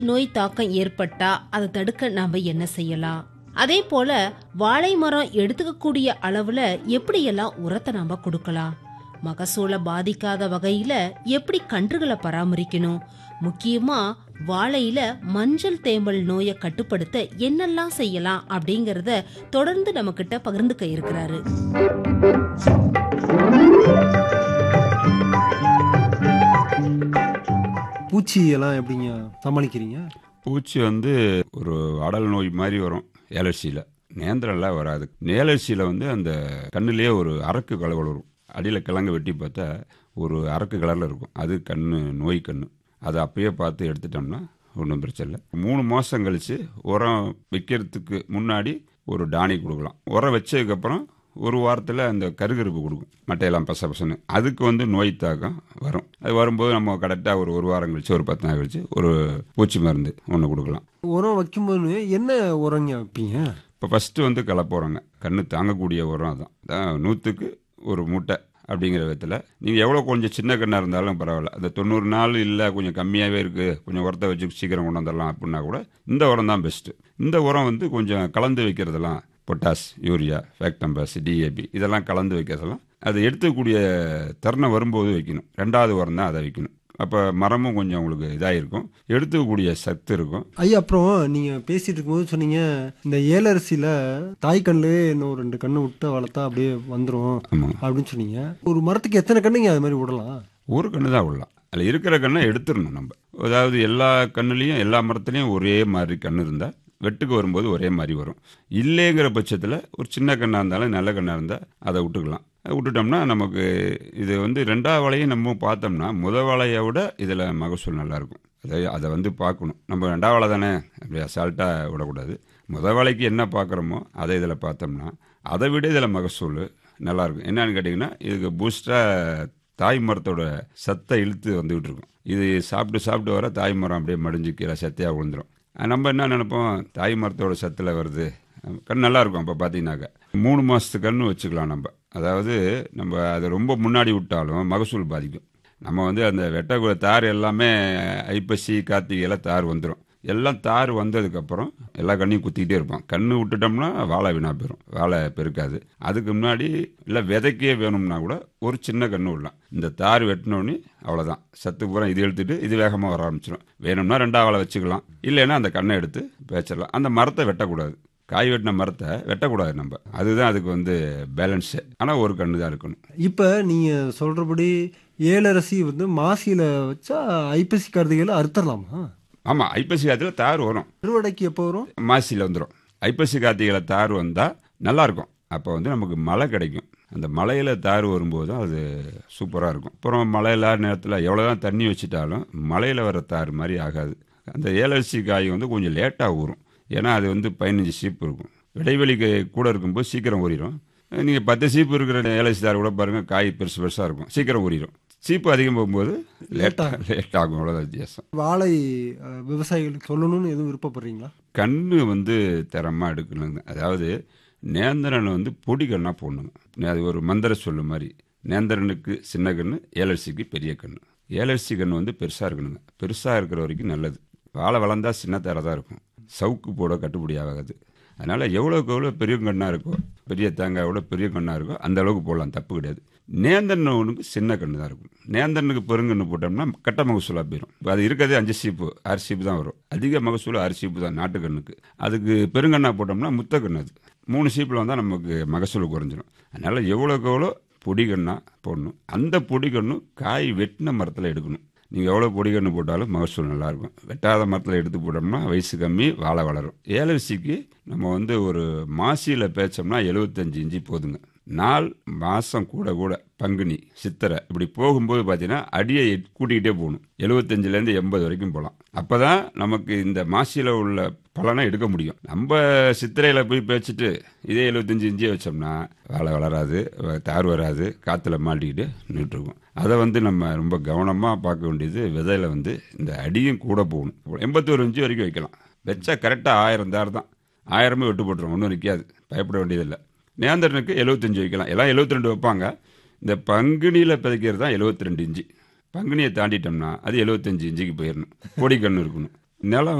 நோய் தாக்கம் ஏற்பட்டா அதை தடுக்க நாம என்ன செய்யலாம் அதே போல வாழை மரம் எடுத்துக்கக்கூடிய அளவுல எப்படியெல்லாம் உரத்தை நாம கொடுக்கலாம் மகசூலை பாதிக்காத வகையில எப்படி கன்றுகளை பராமரிக்கணும் முக்கியமா வாழையில மஞ்சள் தேமல் நோயை கட்டுப்படுத்த என்னெல்லாம் செய்யலாம் அப்படிங்கறத தொடர்ந்து நம்ம கிட்ட பகிர்ந்துக்க இருக்கிறாரு பூச்சி எல்லாம் எப்படிங்க சமாளிக்கிறீங்க பூச்சி வந்து ஒரு அடல் நோய் மாதிரி வரும் ஏலர்சியில் நேந்திரம்லாம் வராது ஏலர்சியில் வந்து அந்த கண்ணுலேயே ஒரு அரக்கு கலர் வரும் அடியில் கிழங்கு வெட்டி பார்த்தா ஒரு அரக்கு கலரில் இருக்கும் அது கண்ணு நோய் கண்ணு அதை அப்பயே பார்த்து எடுத்துட்டோம்னா ஒன்றும் பிரச்சனை இல்லை மூணு மாதம் கழித்து உரம் வைக்கிறதுக்கு முன்னாடி ஒரு டானி கொடுக்கலாம் உரம் வச்சதுக்கப்புறம் ஒரு வாரத்தில் அந்த கருகருப்பு கொடுக்கும் மட்டையெல்லாம் பச பசன்னு அதுக்கு வந்து நோய் தாக்கம் வரும் அது வரும்போது நம்ம கரெக்டாக ஒரு ஒரு வாரம் கழிச்சு ஒரு பத்து நாள் கழிச்சு ஒரு பூச்சி மருந்து ஒன்று கொடுக்கலாம் உரம் வைக்கும்போது என்ன உரங்க வைப்பீங்க இப்போ ஃபஸ்ட்டு வந்து கலப்பு உரங்க கண்ணு தாங்கக்கூடிய உரம் அதான் அதான் நூற்றுக்கு ஒரு மூட்டை அப்படிங்கிற விதத்தில் நீங்கள் எவ்வளோ கொஞ்சம் சின்ன கண்ணாக இருந்தாலும் பரவாயில்ல அந்த தொண்ணூறு நாள் இல்லை கொஞ்சம் கம்மியாகவே இருக்குது கொஞ்சம் உரத்தை வச்சு சீக்கிரம் கொண்டு வந்துடலாம் அப்படின்னா கூட இந்த உரம் தான் பெஸ்ட்டு இந்த உரம் வந்து கொஞ்சம் கலந்து வைக்கிறதெல்லாம் பொட்டாஸ் யூரியா ஃபேக்டம்பஸ் டிஏபி இதெல்லாம் கலந்து வைக்கிறதெல்லாம் அது எடுத்துக்கூடிய தருணம் வரும்போது வைக்கணும் ரெண்டாவது உரம் தான் அதை வைக்கணும் அப்போ மரமும் கொஞ்சம் உங்களுக்கு இதாக இருக்கும் எடுத்துக்கக்கூடிய சத்து இருக்கும் ஐயா அப்புறம் நீங்க பேசிட்டு இருக்கும்போது சொன்னீங்க இந்த ஏலரிசியில தாய் கண்ணுலயே இன்னும் ரெண்டு கண்ணு விட்டு வளர்த்தா அப்படியே வந்துரும் ஆமாம் அப்படின்னு சொன்னீங்க ஒரு மரத்துக்கு எத்தனை கண்ணுங்க அது மாதிரி விடலாம் ஒரு கண்ணு தான் விடலாம் அதில் இருக்கிற கண்ணை எடுத்துடணும் நம்ம அதாவது எல்லா கண்ணுலேயும் எல்லா மரத்துலேயும் ஒரே மாதிரி கண்ணு இருந்தால் வெட்டுக்கு வரும்போது ஒரே மாதிரி வரும் இல்லைங்கிற பட்சத்தில் ஒரு சின்ன கண்ணாக இருந்தாலும் நல்ல கண்ணாக இருந்தால் அதை விட்டுக்கலாம் அதை விட்டுட்டோம்னா நமக்கு இது வந்து ரெண்டாவது வலையும் நம்ம பார்த்தோம்னா முத வலையை விட இதில் மகசூல் நல்லாயிருக்கும் அதை அதை வந்து பார்க்கணும் நம்ம ரெண்டாவது வலை தானே அப்படி அசால்ட்டாக விடக்கூடாது முத வலைக்கு என்ன பார்க்குறோமோ அதை இதில் பார்த்தோம்னா அதை விட இதில் மகசூல் நல்லாயிருக்கும் என்னன்னு கேட்டிங்கன்னா இதுக்கு பூஸ்டாக தாய் மரத்தோட சத்தை இழுத்து வந்துகிட்டு இருக்கும் இது சாப்பிட்டு சாப்பிட்டு வர தாய் மரம் அப்படியே மடிஞ்சு கீழே சத்தையாக விழுந்துரும் நம்ம என்ன நினைப்போம் தாய் மரத்தோட சத்தில் வருது கண் நல்லா இருக்கும் அப்போ பார்த்தீங்கன்னாக்க மூணு மாதத்து கன்று வச்சுக்கலாம் நம்ம அதாவது நம்ம அதை ரொம்ப முன்னாடி விட்டாலும் மகசூல் பாதிக்கும் நம்ம வந்து அந்த வெட்டக்குள்ள தார் எல்லாமே ஐப்பசி கார்த்திகையில் தார் வந்துடும் எல்லாம் தார் வந்ததுக்கப்புறம் எல்லா கண்ணையும் குத்திக்கிட்டே இருப்போம் கண்ணு விட்டுட்டோம்னா வாழை வீணாக போயிடும் வாழை பெருக்காது அதுக்கு முன்னாடி இல்லை விதைக்கே வேணும்னா கூட ஒரு சின்ன கண்ணு விடலாம் இந்த தார் வெட்டினோடனே அவ்வளோதான் சத்து பூரா இது எடுத்துட்டு இது வேகமாக வர ஆரம்பிச்சிடும் வேணும்னா ரெண்டாவது வாழை வச்சுக்கலாம் இல்லைன்னா அந்த கண்ணை எடுத்து பேச்சிடலாம் அந்த மரத்தை வெட்டக்கூடாது காய் வெட்டின மரத்தை வெட்டக்கூடாது நம்ம அதுதான் அதுக்கு வந்து பேலன்ஸு ஆனால் ஒரு கண்ணு தான் இருக்கணும் இப்ப நீங்க சொல்றபடி ஏலரசி வந்து மாசியில வச்சா ஐப்பசி கருதுகளை அறுத்தரலாமா ஆமாம் ஐப்பசி காலத்தில் தார் வரும் அறுவடைக்கு எப்போ வரும் மாசியில் வந்துடும் ஐப்பசி கார்த்திகையில் தார் வந்தால் நல்லாயிருக்கும் அப்போ வந்து நமக்கு மழை கிடைக்கும் அந்த மலையில் தார் வரும்போது தான் அது சூப்பராக இருக்கும் அப்புறம் மழை இல்லாத நேரத்தில் எவ்வளோ தான் தண்ணி வச்சிட்டாலும் மலையில் வர தார் மாதிரி ஆகாது அந்த ஏலரிசி காய் வந்து கொஞ்சம் லேட்டாக ஊறும் ஏன்னா அது வந்து பதினஞ்சு சீப்பு இருக்கும் இடைவெளிக்கு கூட இருக்கும்போது சீக்கிரம் ஊறிடும் நீங்கள் பத்து சீப்பு இருக்கிற ஏலரிசி தார் கூட பாருங்கள் காய் பெருசு பெருசாக இருக்கும் சீக்கிரம் ஊறிடும் சீப்பு அதிகம் போகும்போது லேட்டாக லேட் ஆகும் அவ்வளோதான் வித்தியாசம் வாழை அஹ், விவசாயிகளுக்கு சொல்லணும்னு எதுவும் விருப்பப்படுறீங்களா கண்ணு வந்து தரமாக எடுக்கணுங்க அதாவது நேந்திரனை வந்து பொடி கண்ணாக போடணுங்க அது ஒரு மந்திர சொல்லு மாதிரி நேந்திரனுக்கு சின்ன கண்ணு ஏலரிசிக்கு பெரிய கண்ணு ஏலரிசி கண்ணு வந்து பெருசாக இருக்கணுங்க பெருசாக இருக்கிற வரைக்கும் நல்லது வாழை வளர்ந்தா சின்ன தர தான் இருக்கும் சவுக்கு போட கட்டுப்படி ஆகாது அதனால் எவ்வளோக்கு எவ்வளோ பெரிய கண்ணாக இருக்கோ பெரிய தேங்காயோட பெரிய கண்ணாக இருக்கோ அந்த அளவுக்கு போடலாம் தப்பு கிடையாது நேந்திரனுக்கு சின்ன கண்ணு தான் இருக்கும் நேந்திரனுக்கு பெருங்கண்ணு போட்டோம்னா கட்ட மகசூலாக போயிடும் இப்போ அது இருக்கிறதே அஞ்சு சீப்பு ஆறு சீப்பு தான் வரும் அதிக மகசூல் ஆறு சீப்பு தான் நாட்டுக்கண்ணுக்கு அதுக்கு பெருங்கண்ணா போட்டோம்னா முத்த கண்ணு அது மூணு சீப்பில் வந்தால் நமக்கு மகசூல் குறைஞ்சிரும் அதனால் எவ்வளோக்கு எவ்வளோ பொடிகண்ணா போடணும் அந்த பொடிகண்ணு காய் வெட்டின மரத்தில் எடுக்கணும் நீங்கள் எவ்வளோ பொடிகண்ணு போட்டாலும் மகசூல் நல்லாயிருக்கும் வெட்டாத மரத்தில் எடுத்து போட்டோம்னா வயசு கம்மி வாழை வளரும் ஏலரிசிக்கு நம்ம வந்து ஒரு மாசியில் பேச்சோம்னா எழுபத்தஞ்சு இஞ்சி போதுங்க நாள் மாதம் கூட கூட பங்குனி சித்திரை இப்படி போகும்போது பார்த்தீங்கன்னா அடியை கூட்டிக்கிட்டே போகணும் எழுபத்தஞ்சிலேருந்து எண்பது வரைக்கும் போகலாம் அப்போ தான் நமக்கு இந்த மாசியில் உள்ள பலனை எடுக்க முடியும் நம்ம சித்திரையில் போய் பேச்சுட்டு இதே எழுபத்தஞ்சு இஞ்சியை வச்சோம்னா வாழை வளராது தார் வராது காற்றுல மாட்டிக்கிட்டு நின்றுருக்கும் அதை வந்து நம்ம ரொம்ப கவனமாக பார்க்க வேண்டியது விதையில வந்து இந்த அடியும் கூட போகணும் எண்பத்தோரு இன்ச்சு வரைக்கும் வைக்கலாம் வச்சா கரெக்டாக ஆயிரம் தார் தான் ஆயிரமே வெட்டு போட்டுரும் ஒன்றும் நிற்காது பயப்பட வேண்டியதில்லை நேந்திரனுக்கு எழுபத்தஞ்சு வைக்கலாம் எல்லாம் எழுபத்தி ரெண்டு வைப்பாங்க இந்த பங்குனியில் பிதைக்கிறது தான் எழுபத்தி ரெண்டு இன்ச்சு பங்குனியை தாண்டிட்டோம்னா அது எழுபத்தஞ்சு இன்ச்சுக்கு போயிடணும் பொடி கண்ணு இருக்கணும் நிலம்